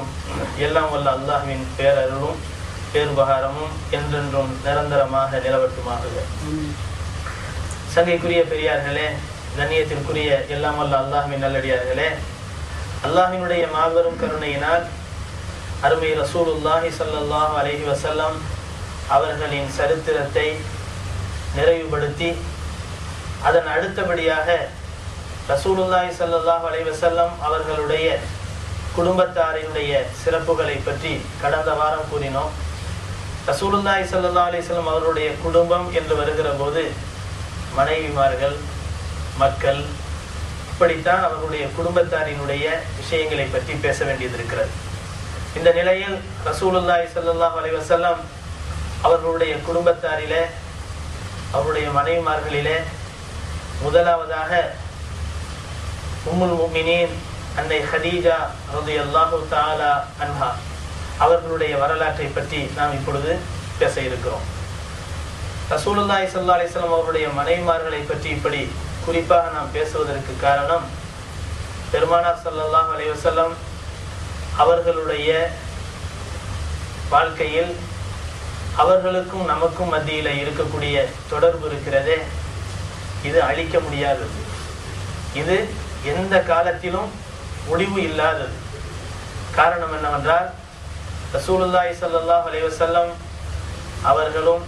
மீதும் எல்லாம் வல்ல அல்லாஹ்வின் பேரருளும் பேருபகாரமும் என்றென்றும் நிரந்தரமாக நிலவட்டுமாக சங்கைக்குரிய பெரியார்களே கண்ணியத்திற்குரிய எல்லாம் வல்ல அல்லாஹ்வின் நல்லடியார்களே அல்லாஹ்வினுடைய மாபெரும் கருணையினால் அருமை ரசூலுல்லாஹி ஸல்லல்லாஹு அலைஹி வஸல்லம் அவர்களின் சரித்திரத்தை நிறைவுபடுத்தி அதன் அடுத்தபடியாக ரசூலுல்லாஹி ஸல்லல்லாஹு அலைஹி வஸல்லம் அவர்களுடைய குடும்பத்தாரினுடைய சிறப்புகளை பற்றி கடந்த வாரம் கூறினோம் ரசூலுல்லாஹி ஸல்லல்லாஹு அலைஹி வஸல்லம் அவருடைய குடும்பம் என்று வருகிற போது மனைவிமார்கள் மக்கள் இப்படித்தான் அவர்களுடைய குடும்பத்தாரினுடைய விஷயங்களை பற்றி பேச வேண்டியது இருக்கிறது இந்த நிலையில் ரசூலுல்லாஹி ஸல்லல்லாஹு அலைஹி வஸல்லம் அவர்களுடைய குடும்பத்தாரிலே அவருடைய மனைவிமார்களிலே முதலாவதாக உம்முல் முமினீன் அன்னை ஹதீஜா ரலியல்லாஹு தஆலா அன்ஹா அவர்களுடைய வரலாற்றை பற்றி நாம் இப்பொழுது பேச இருக்கிறோம் ரசூலுல்லாஹி ஸல்லல்லாஹு அலைஹி வஸல்லம் அவருடைய மனைவிமார்களை பற்றி இப்படி குறிப்பாக நாம் பேசுவதற்கு காரணம் பெருமானார் ஸல்லல்லாஹு அலைஹி வஸல்லம் அவர்களுடைய வாழ்க்கையில் அவர்களுக்கும் நமக்கும் மத்தியில இருக்கக்கூடிய தொடர்பு இருக்கிறதே இது அழிக்க முடியாதது இது எந்த காலத்திலும் முடிவு இல்லாதது காரணம் என்னவென்றால் ரசூலுல்லாஹி ஸல்லல்லாஹு அலைஹி வஸல்லம் அவர்களும்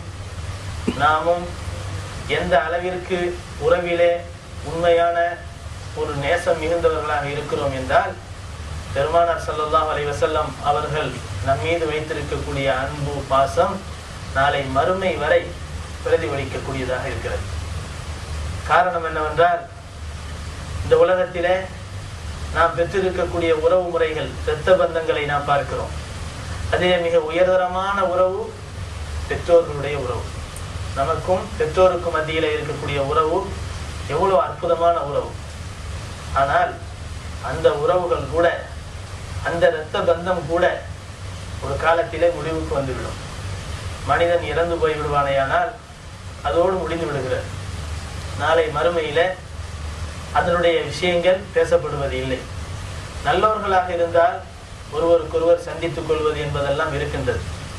நாமும் எந்த அளவிற்கு உறவிலே உண்மையான ஒரு நேசம் மிகுந்தவர்களாக இருக்கிறோம் என்றால் பெருமானார் ஸல்லல்லாஹு அலைஹி வஸல்லம் அவர்கள் நம் மீது வைத்திருக்கக்கூடிய அன்பு பாசம் நாளை மறுமை வரை பிரதிபலிக்கக்கூடியதாக இருக்கிறது காரணம் என்னவென்றால் இந்த உலகத்திலே நாம் பெற்றிருக்கக்கூடிய உறவு முறைகள் இரத்த பந்தங்களை நாம் பார்க்கிறோம் அதிலே மிக உயர்தரமான உறவு பெற்றோர்களுடைய உறவு நமக்கும் பெற்றோருக்கும் மத்தியில இருக்கக்கூடிய உறவு எவ்வளவு அற்புதமான உறவு ஆனால் அந்த உறவுகள் கூட அந்த இரத்த பந்தம் கூட ஒரு காலத்திலே முடிவுக்கு வந்துவிடும் மனிதன் இறந்து போய் விடுவானேயானால் அதோடு முடிந்து விடுகிறது நாளை மறுமையில அதனுடைய விஷயங்கள் பேசப்படுவது இல்லை நல்லவர்களாக இருந்தால் ஒருவருக்கொருவர் சந்தித்துக் கொள்வது என்பதெல்லாம் இருக்கின்றது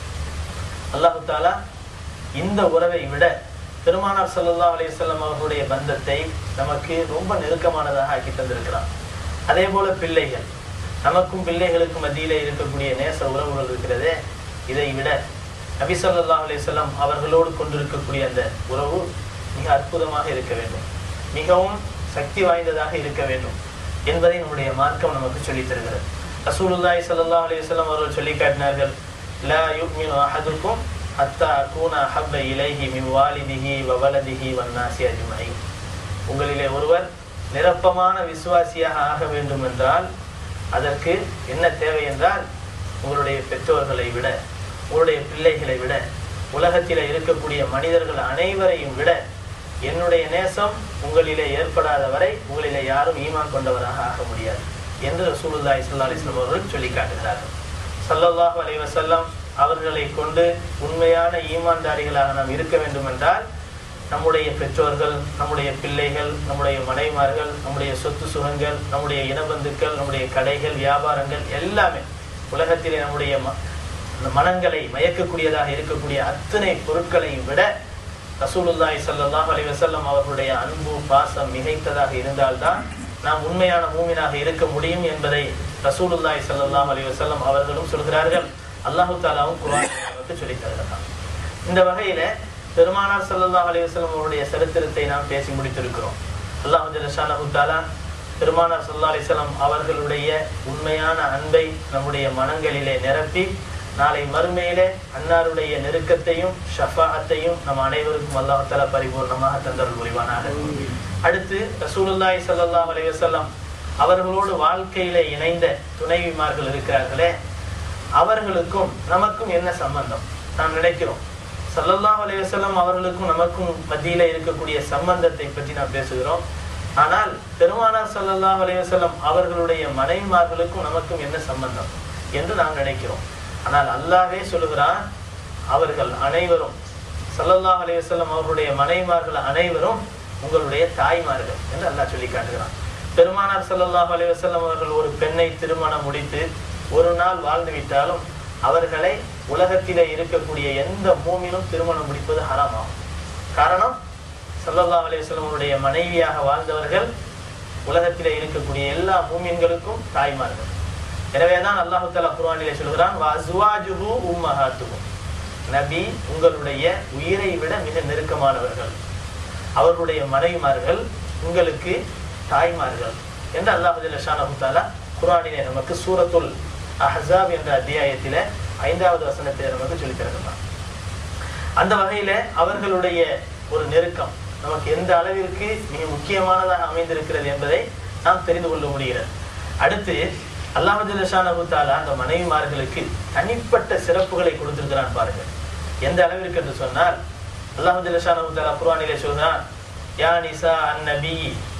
அல்லாஹு தாலா இந்த உறவை விட பெருமானார் ஸல்லல்லாஹு அலைஹி வஸல்லம் அவர்களுடைய பந்தத்தை நமக்கு ரொம்ப நெருக்கமானதாக ஆக்கி தந்திருக்கிறான் அதே போல பிள்ளைகள் நமக்கும் பிள்ளைகளுக்கும் மத்தியிலே இருக்கக்கூடிய நேச உறவுகள் இருக்கிறதே இதை விட நபி ஸல்லல்லாஹு அலைஹி வஸல்லம் அவர்களோடு கொண்டிருக்கக்கூடிய அந்த உறவு மிக அற்புதமாக இருக்க வேண்டும் மிகவும் சக்தி வாய்ந்ததாக இருக்க வேண்டும் என்பதை நம்முடைய மார்க்கம் நமக்கு சொல்லித் தருகிறது ரசூலுல்லாஹி ஸல்லல்லாஹு அலைஹி வஸல்லம் அவர்கள் சொல்லி காட்டினார்கள் லா யுக்மினு அஹதுக்கும் ஹத்தா அகூன அஹப்ப இலைஹி மின் வாலிதிஹி வ வலதிஹி வன்னாசி அஜ்மஈன் உங்களிலே ஒருவர் நிரப்பமான விசுவாசியாக ஆக வேண்டும் என்றால் அதற்கு என்ன தேவை என்றால் உங்களுடைய பெற்றோர்களை விட உங்களுடைய பிள்ளைகளை விட உலகத்தில் இருக்கக்கூடிய மனிதர்கள் அனைவரையும் விட என்னுடைய நேசம் உங்களிலே ஏற்படாத வரை உங்களிலே யாரும் ஈமான் கொண்டவராக ஆக முடியாது என்று ரசூலுல்லாஹி ஸல்லல்லாஹு அலைஹி வஸல்லம் அவர்கள் சொல்லி காட்டுகிறார்கள் ஸல்லல்லாஹு அலைஹி வஸல்லம் அவர்களை கொண்டு உண்மையான ஈமான்தாரிகளாக நாம் இருக்க வேண்டும் என்றால் நம்முடைய பெற்றோர்கள் நம்முடைய பிள்ளைகள் நம்முடைய மனைமார்கள் நம்முடைய சொத்து சுகங்கள் நம்முடைய இனபந்துக்கள் நம்முடைய கடைகள் வியாபாரங்கள் எல்லாமே உலகத்திலே நம்முடைய ம- அந்த மனங்களை மயக்கக்கூடியதாக இருக்கக்கூடிய அத்தனை பொருட்களையும் விட ரசூலுல்லாஹி ஸல்லல்லாஹு அலைஹி வஸல்லம் அவர்களுடைய அன்பு பாசம் மிகைத்ததாக இருந்தால்தான் நாம் உண்மையான மூமினாக இருக்க முடியும் என்பதை ரசூலுல்லாஹி ஸல்லல்லாஹு அலைஹி வஸல்லம் அவர்களும் சொல்கிறார்கள் அல்லாஹு தாலாவும் குர்ஆன் நமக்கு சொல்லித் தருகிறான் இந்த வகையில பெருமானார் ஸல்லல்லாஹு அலைஹி வஸல்லம் அவருடைய சரித்திரத்தை நாம் பேசி முடித்திருக்கிறோம் அல்லாஹ் ஜல்லஷானஹு தஆலா பெருமானார் ஸல்லல்லாஹு அலைஹி வஸல்லம் அவர்களுடைய உண்மையான அன்பை நம்முடைய மனங்களிலே நிரப்பி நாளை மறுமையிலே அன்னாருடைய நெருக்கத்தையும் ஷஃபாஅத்தையும் நம் அனைவருக்கும் அல்லாஹ் தஆலா பரிபூர்ணமாக தந்தருள் புரிவானாக அடுத்து ரசூலுல்லாஹி ஸல்லல்லாஹு அலைஹி வஸல்லம் அவர்களோடு வாழ்க்கையிலே இணைந்த துணைவிமார்கள் இருக்கிறார்களே அவர்களுக்கும் நமக்கும் என்ன சம்பந்தம் நாம் நினைக்கிறோம் ஸல்லல்லாஹு அலைஹி வஸல்லம் அவர்களுக்கும் நமக்கும் மத்தியில இருக்கக்கூடிய சம்பந்தத்தை பற்றி நாம் பேசுகிறோம் ஆனால் பெருமானார் ஸல்லல்லாஹு அலைஹி வஸல்லம் அவர்களுடைய மனைவிமார்களுக்கும் நமக்கும் என்ன சம்பந்தம் என்று நாம் நினைக்கிறோம் ஆனால் அல்லாஹ்வே சொல்லுகிறான் அவர்கள் அனைவரும் ஸல்லல்லாஹு அலைஹி வஸல்லம் அவர்களுடைய மனைவிமார்கள் அனைவரும் உங்களுடைய தாய்மார்கள் என்று அல்லாஹ் சொல்லி காட்டுகிறான் பெருமானார் ஸல்லல்லாஹு அலைஹி வஸல்லம் அவர்கள் ஒரு பெண்ணை திருமணம் முடித்து ஒரு நாள் வாழ்ந்து விட்டாலும் அவர்களை உலகத்திலே இருக்கக்கூடிய எந்த மூமினும் திருமணம் முடிப்பது ஹராமாகும் காரணம் ஸல்லல்லாஹு அலைஹி வஸல்லமுடைய மனைவியாக வாழ்ந்தவர்கள் உலகத்திலே இருக்கக்கூடிய எல்லா மூமின்களுக்கும் தாய்மார்கள் எனவேதான் அல்லாஹு தஆலா குர்ஆனிலே சொல்கிறான் வஅஸ்வாஜுஹு உம்மஹாத்துஹும் நபி உங்களுடைய உயிரை விட மிக நெருக்கமானவர்கள் அவர்களுடைய மனைவிமார்கள் உங்களுக்கு தாய்மார்கள் என்று அல்லாஹு ஜல்ல ஷானஹு தஆலா குர்ஆனிலே நமக்கு சூரத்துல் அஹ்ஸாப் என்ற அத்தியாயத்திலே ஐந்தாவது வசனத்தை நமக்கு சொல்லித் தருகிறான் அந்த வகையில அவர்களுடைய ஒரு நெருக்கம் நமக்கு எந்த அளவிற்கு மிக முக்கியமானதாக அமைந்திருக்கிறது என்பதை நாம் தெரிந்து கொள்ள முடிகிறது அடுத்து அல்லாஹு தாலா அந்த மனைவிமார்களுக்கு தனிப்பட்ட சிறப்புகளை கொடுத்திருக்கிறான் பாருங்க எந்த அளவிற்கு என்று சொன்னால் அல்லாஹு தாலா குர்ஆனிலே சொல்கிறான் யா நிசா அன் நபி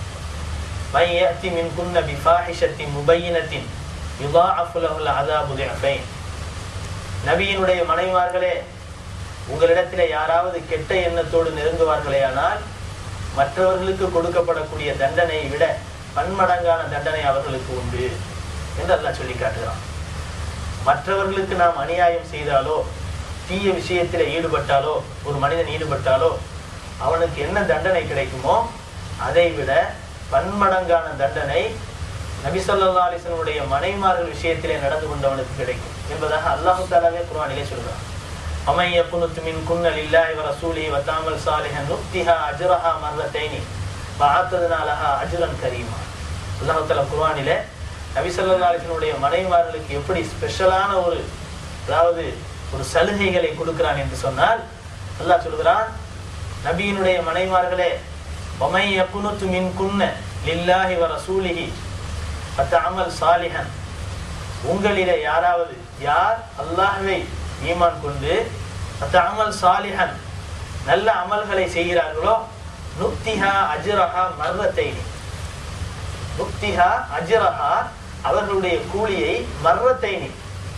من يأتي منكن بفاحشة مبينة يضاعف له العذاب ضعفين நபியினுடைய மனைவிமார்களே உங்களிடத்திலே யாராவது கெட்ட எண்ணத்தோடு நெருங்குவார்களேயானால் மற்றவர்களுக்கு கொடுக்கப்படக்கூடிய தண்டனையை விட பன்மடங்கான தண்டனை அவர்களுக்கு உண்டு என்று அல்லாஹ் சொல்லி காட்டுகிறான் மற்றவர்களுக்கு நாம் அநியாயம் செய்தாலோ தீய விஷயத்தில் ஈடுபட்டாலோ ஒரு மனிதன் ஈடுபட்டாலோ அவனுக்கு என்ன தண்டனை கிடைக்குமோ அதை விட பன்மடங்கான தண்டனை நபி ஸல்லல்லாஹு அலைஹி வஸல்லமுடைய மனைமார்கள் விஷயத்திலே நடந்து கொண்டவனுக்கு கிடைக்கும் என்பதாக அல்லாஹு தாலாவே குர்ஆனிலே சொல்கிறான் அமை யகுனுத் மின் குன்ன லில்லாஹி வ ரசூலிஹி வ தஅமல் சாலிஹன் நுக்திஹா அஜ்ரஹா மர்ரத்தைனி வ ஆத்ததுனா லஹா அஜ்ரன் கரீமா அல்லாஹ் தஆலா குர்ஆனிலே நபி ஸல்லல்லாஹு அலைஹி வஸல்லமுடைய மனைவிமார்களுக்கு எப்படி ஸ்பெஷலான ஒரு அதாவது ஒரு சலுகைகளை கொடுக்கிறான் என்று சொன்னால் அல்லாஹ் சொல்கிறான் நபியினுடைய மனைவிமார்களே ஒமை யகுனுத் மின் குன்ன லில்லாஹி வ ரசூலிஹி வ தஅமல் சாலிஹன் உங்களிலே யாராவது யார் அல்லாஹ்வை ஈமான் கொண்டு அமல் சாலிஹன் நல்ல அமல்களை செய்கிறார்களோ நுக்திஹா அஜ்ரஹா மர்ரத்தைனி நுக்திஹா அஜ்ரஹா அவர்களுடைய கூலியை மர்ரத்தைனி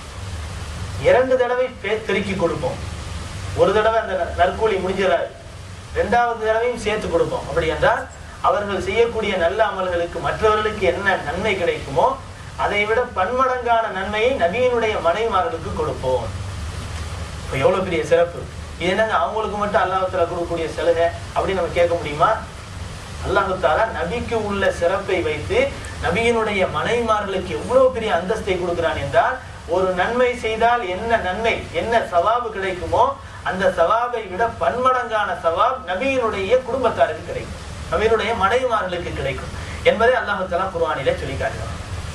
இரண்டு தடவை பே- பெருக்கி கொடுப்போம் ஒரு தடவை அந்த ந- நற்கூலி முடிஞ்சிடாது இரண்டாவது தடவையும் சேர்த்து கொடுப்போம் அப்படி என்றால் அவர்கள் செய்யக்கூடிய நல்ல அமல்களுக்கு மற்றவர்களுக்கு என்ன நன்மை கிடைக்குமோ அதை விட பன்மடங்கான நன்மையை நபியினுடைய மனைவிமார்களுக்கு கொடுப்போம் இப்ப எவ்வளவு பெரிய சிறப்பு இது என்னங்க அவங்களுக்கு மட்டும் அல்லாஹால கொடுக்கக்கூடிய சலுகை அப்படின்னு நம்ம கேட்க முடியுமா அல்லாஹு தாலா நபிக்கு உள்ள சிறப்பை வைத்து நபியினுடைய மனைவிமார்களுக்கு எவ்வளவு பெரிய அந்தஸ்தை கொடுக்கிறான் என்றால் ஒரு நன்மை செய்தால் என்ன நன்மை என்ன சவாபு கிடைக்குமோ அந்த சவாபை விட பன்மடங்கான சவாப் நபியினுடைய குடும்பத்தாருக்கு கிடைக்கும் நபியினுடைய மனைவிமார்களுக்கு கிடைக்கும் என்பதை அல்லாஹு தாலா குர்ஆனிலே சொல்லி காட்டுகிறான்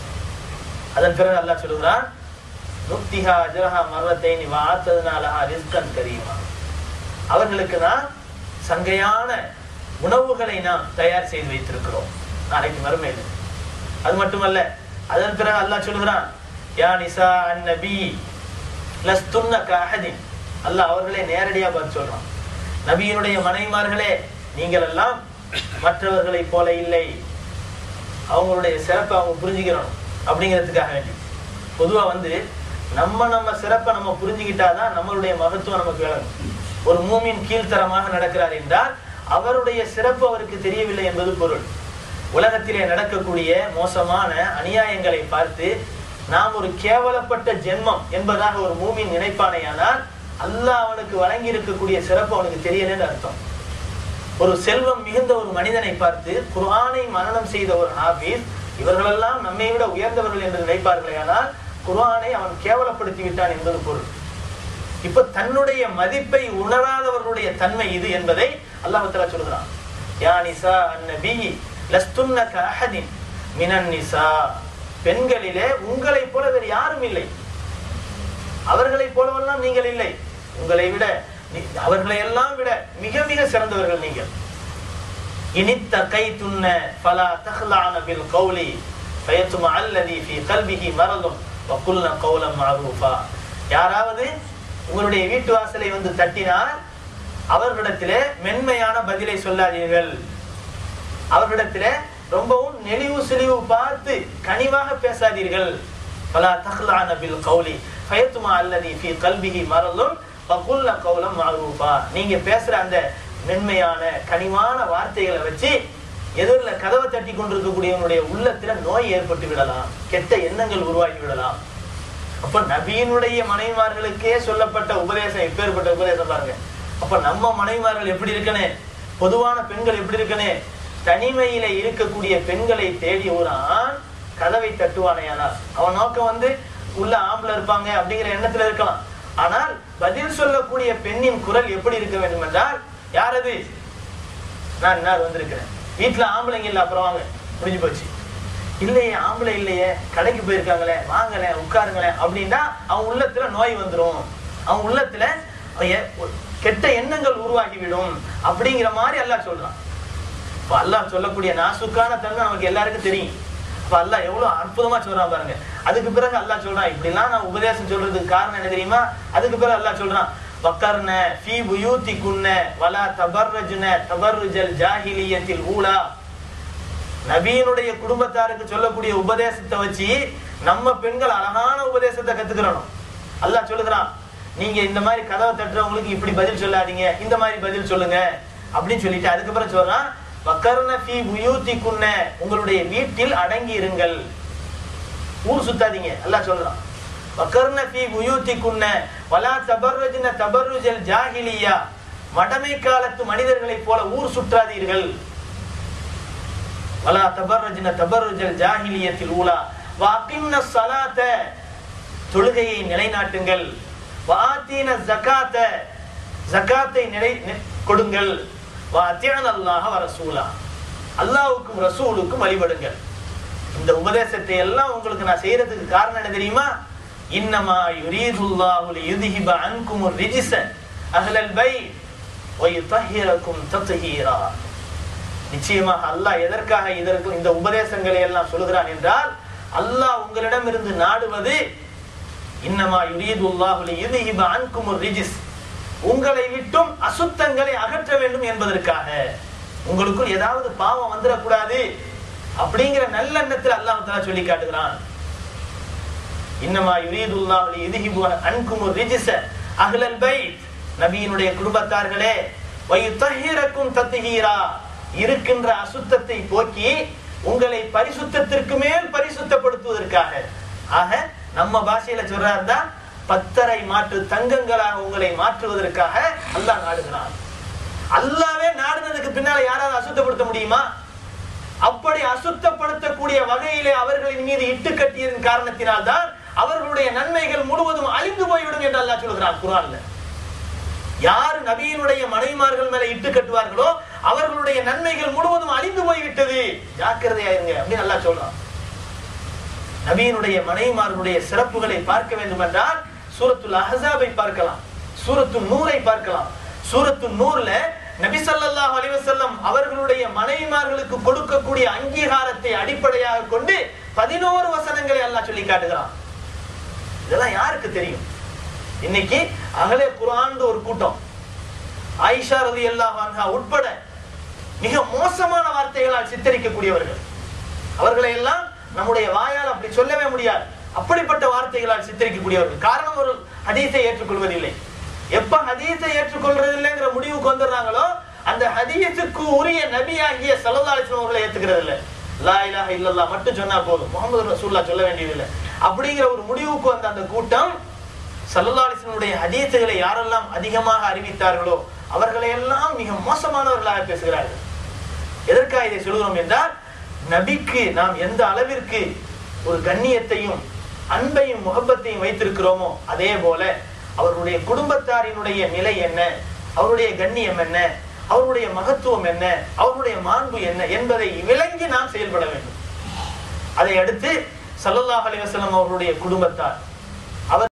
அதன் பிறகு அல்லாஹ் சொல்லுகிறான் நுக்திஹா அஜரஹா மர்ரத்தைனி வாத்ததுனா லஹா ரிஸ்கன் கரீமா அவர்களுக்கு நாம் சங்கையான உணவுகளை நாம் தயார் செய்து வைத்திருக்கிறோம் நாளைக்கு மறுமையில் அது மட்டுமல்ல அதன் பிறகு அல்லாஹ் சொல்கிறான் யா நிசா அன் நபி லஸ்துன்ன கஹதின் அல்லாஹ் அவர்களை நேரடியா பார்த்து சொல்றான் நபியினுடைய மனைவிமார்களே நீங்கள் எல்லாம் மற்றவர்களைப் போல இல்லை அவங்களுடைய சிறப்பை அவங்க புரிஞ்சுக்கிறணும் அப்படிங்கிறதுக்காக வேண்டி பொதுவா வந்து நம்ம நம்ம சிறப்பை நம்ம புரிஞ்சுக்கிட்டாதான் நம்மளுடைய மகத்துவம் நமக்கு விளங்கும் ஒரு மூமின் கீழ்த்தரமாக நடக்கிறார் என்றால் அவருடைய சிறப்பு அவருக்கு தெரியவில்லை என்பது பொருள் உலகத்திலே நடக்கக்கூடிய மோசமான அநியாயங்களை பார்த்து நாம் ஒரு கேவலப்பட்ட ஜென்மம் என்பதாக ஒரு மூமின் நினைப்பானேயானால் அல்லாஹ் அவனுக்கு வழங்கி இருக்கக்கூடிய சிறப்பு அவனுக்கு தெரியலன்னு அர்த்தம் ஒரு செல்வம் மிகுந்த ஒரு மனிதனை பார்த்து குர்ஆனை மனனம் செய்த ஒரு ஹாஃபிஸ் இவர்களெல்லாம் நம்மை விட உயர்ந்தவர்கள் என்று நினைப்பார்களே ஆனால் குர்ஆனை அவன் கேவலப்படுத்தி விட்டான் என்பது பொருள் இப்ப தன்னுடைய மதிப்பை உணராதவர்களுடைய தன்மை இது என்பதை அல்லாஹ் தஆலா சொல்கிறான் யா நிசா அந்நபி லஸ்துன்ன கஅஹதின் மினன் நிசா பெண்களிலே உங்களைப் போல வேறு யாரும் இல்லை அவர்களைப் போலவெல்லாம் நீங்கள் இல்லை உங்களை விட நீ- அவர்களை எல்லாம் விட மிக மிக சிறந்தவர்கள் நீங்கள் இனித்த கை துண்ண பலா தஹ்லான பில் கௌலி ஃபயத்தும அல்லதி ஃபி கல்பிஹி மரதும் வகுல்ன கௌலம் மஅரூஃபா யாராவது உங்களுடைய வீட்டு வாசலை வந்து தட்டினால் அவர்களிடத்திலே மென்மையான பதிலை சொல்லாதீர்கள் அவர்களிடத்திலே ரொம்பவும் நெளிவு சுழிவு பார்த்து கனிவாக பேசாதீர்கள் பலா தஹ்லான பில் கௌலி ஃபயத்துமா அல்லதி ஃபி கல்பிஹி மரதும் வகுல்ன கௌலம் மஅரூஃபா நீங்க பேசுற அந்த மென்மையான கனிவான வார்த்தைகளை வச்சு எதிரில் கதவை தட்டி கொண்டிருக்கக்கூடியவனுடைய உள்ளத்துல நோய் ஏற்பட்டு விடலாம் கெட்ட எண்ணங்கள் உருவாகி விடலாம் அப்ப நபியினுடைய மனைவிமார்களுக்கே சொல்லப்பட்ட உபதேசம் எப்பேற்பட்ட உபதேசம் பாருங்க அப்ப நம்ம மனைவிமார்கள் எப்படி இருக்கனே பொதுவான பெண்கள் எப்படி இருக்கனே தனிமையில இருக்கக்கூடிய பெண்களை தேடி ஒரு ஆண் கதவை தட்டுவானையானால் அவன் நோக்கம் வந்து உள்ள ஆம்பளை இருப்பாங்க அப்படிங்கிற எண்ணத்துல இருக்கலாம் ஆனால் பதில் சொல்லக்கூடிய பெண்ணின் குரல் எப்படி இருக்க வேண்டும் என்றால் யார் அது நான் இன்னார் வந்திருக்கிறேன் வீட்டுல ஆம்பளைங்க இல்ல அப்புறம் வாங்க முடிஞ்சு போச்சு இல்லையே ஆம்பளை இல்லையே கடைக்கு போயிருக்காங்களே வாங்களேன் உட்காருங்களேன் அப்படின்னா அவன் உள்ளத்துல நோய் வந்துரும் அவன் உள்ளத்துல எ- கெட்ட எண்ணங்கள் உருவாகிவிடும் அப்படிங்கிற மாதிரி அல்லாஹ் சொல்றான் இப்ப அல்லாஹ் சொல்லக்கூடிய நாசுக்கான தன்மை நமக்கு எல்லாருக்கும் தெரியும் இப்ப அல்லாஹ் எவ்வளவு அற்புதமா சொல்றான் பாருங்க அதுக்கு பிறகு அல்லாஹ் சொல்றான் இப்படிலாம் நான் உபதேசம் சொல்றதுக்கு காரணம் என்ன தெரியுமா அதுக்கு பிறகு அல்லாஹ் சொல்றான் வக்கர்ன ஃபீ புயூத்தி குன்ன வலா தபர்ரஜுன தபர்ருஜல் ஜாஹிலியத்தில் ஊலா நபியினுடைய குடும்பத்தாருக்கு சொல்லக்கூடிய உபதேசத்தை வச்சு நம்ம பெண்கள் அழகான உபதேசத்தை கத்துக்கிறோம் அல்லாஹ் சொல்லுகிறான் நீங்க இந்த மாதிரி கதவை தட்டுறவங்களுக்கு இப்படி பதில் சொல்லாதீங்க இந்த மாதிரி பதில் சொல்லுங்க அப்படின்னு சொல்லிட்டு அதுக்கப்புறம் சொல்றான் வக்கர்ன ஃபீ புயூத்தி குன்ன உங்களுடைய வீட்டில் அடங்கி இருங்கள் ஊர் சுத்தாதீங்க அல்லாஹ் சொல்றான் வக்கர்ன ஃபீ புயூத்தி குன்ன வலா தபர்ரஜ்ன தபர்ருஜல் ஜாஹிலியா மடமை காலத்து மனிதர்களைப் போல ஊர் சுற்றாதீர்கள் வலா தபர்ரஜ்ன தபர்ருஜல் ஜாஹிலியத்தில் ஊலா வாக்கிம்ன ஸலாத்த தொழுகையை நிலைநாட்டுங்கள் வாத்தீன ஜகாத்த ஜகாத்தை நிலை நி- கொடுங்கள் வாத்தியன் அல்லாஹ் வ ரசூலா அல்லாஹ்வுக்கும் ரசூலுக்கும் வழிபடுங்கள் இந்த உபதேசத்தை எல்லாம் உங்களுக்கு நான் செய்யறதுக்கு காரணம் என்ன தெரியுமா இன்னமா யுரீதுல்லாஹு லியுذஹிப அன்கும் الرجس அஹ்ல البيت ويطهركم تطهيرا நிச்சயமாக அல்லாஹ் எதற்காக இதற்கு இந்த உபதேசங்களை எல்லாம் சொல்லுகிறான் என்றால் அல்லாஹ் உங்களிடம் இருந்து நாடுவது இன்னமா யுரீதுல்லாஹு லியுذஹிப அன்கும் الرجس உங்களை விட்டும் அசுத்தங்களை அகற்ற வேண்டும் என்பதற்காக உங்களுக்குள் ஏதாவது பாவம் வந்துடக்கூடாது அப்படிங்கிற நல்லெண்ணத்தில் அல்லாஹ் தஆலா சொல்லி காட்டுகிறான் இன்னமா யுரீதுல்லாஹு லியுذஹிப அன்கும் الرجس அஹ்லல் பைத் நபியினுடைய குடும்பத்தார்களே வயுத்தஹிரக்கும் தத்ஹீரா இருக்கின்ற அசுத்தத்தை போக்கி உங்களை பரிசுத்தத்திற்கு மேல் பரிசுத்தப்படுத்துவதற்காக ஆக நம்ம பாஷையில சொல்றாருந்தா பத்தரை மாற்று தங்கங்களாக உங்களை மாற்றுவதற்காக அல்லாஹ் நாடுகிறான் அல்லாவே நாடுனதுக்கு பின்னால யாராவது அசுத்தப்படுத்த முடியுமா அப்படி அசுத்தப்படுத்தக்கூடிய வகையிலே அவர்களின் மீது இட்டு கட்டியதன் காரணத்தினால் தான் அவர்களுடைய நன்மைகள் முழுவதும் அழிந்து போய்விடும் என்று அல்லாஹ் சொல்கிறான் குர்ஆன்ல யார் நபியினுடைய மனைவிமார்கள் மேல இட்டு கட்டுவார்களோ அவர்களுடைய நன்மைகள் முழுவதும் அழிந்து போய்விட்டது ஜாக்கிரதையாயிருங்க அப்படின்னு அல்லாஹ் சொல்றான் நபியினுடைய மனைவிமார்களுடைய சிறப்புகளை பார்க்க வேண்டும் என்றால் சூரத்துல் அஹ்ஸாபை பார்க்கலாம் சூரத்து நூரை பார்க்கலாம் சூரத்து நூர்ல நபி ஸல்லல்லாஹு அலைஹி வஸல்லம் அவர்களுடைய மனைவிமார்களுக்கு கொடுக்கக்கூடிய அங்கீகாரத்தை அடிப்படையாக கொண்டு பதினோரு வசனங்களை அல்லாஹ் சொல்லி காட்டுகிறான் இதெல்லாம் யாருக்கு தெரியும் இன்னைக்கு அகலே குர்ஆன் ஒரு கூட்டம் ஆயிஷா ரலியல்லாஹு அன்ஹா உட்பட மிக மோசமான வார்த்தைகளால் சித்தரிக்கக்கூடியவர்கள் அவர்களை எல்லாம் நம்முடைய வாயால் அப்படி சொல்லவே முடியாது அப்படிப்பட்ட வார்த்தைகளால் சித்தரிக்கக்கூடியவர்கள் காரணம் ஒரு ஹதீஸை ஏற்றுக்கொள்வதில்லை எப்ப ஹதீஸை ஏற்றுக்கொள்றதில்லைங்கிற முடிவுக்கு வந்துடுறாங்களோ அந்த ஹதீஸுக்கு உரிய நபியாகிய ஸல்லல்லாஹு அலைஹி வஸல்லம் அவர்களை ஏத்துக்கிறது இல்லை லா இலாஹ இல்லல்லாஹ் மட்டும் சொன்னா போதும் முகமது ரசூலுல்லாஹ் சொல்ல வேண்டியதில்லை அப்படிங்கிற ஒரு முடிவுக்கு வந்த அந்த கூட்டம் ஸல்லல்லாஹு அலைஹி வஸல்லமுடைய ஹதீஸுகளை யாரெல்லாம் அதிகமாக அறிவித்தார்களோ அவர்களை எல்லாம் மிக மோசமானவர்களாக பேசுகிறார்கள் எதற்காக இதை சொல்கிறோம் என்றால் நபிக்கு நாம் எந்த அளவிற்கு ஒரு கண்ணியத்தையும் அன்பையும் முகப்பத்தையும் வைத்திருக்கிறோமோ அதே போல அவர்களுடைய குடும்பத்தாரினுடைய நிலை என்ன அவருடைய கண்ணியம் என்ன அவருடைய மகத்துவம் என்ன அவருடைய மாண்பு என்ன என்பதை விளங்கி நாம் செயல்பட வேண்டும் அதை அடுத்து ஸல்லல்லாஹு அலைஹி வஸல்லம் அவர்களுடைய குடும்பத்தார்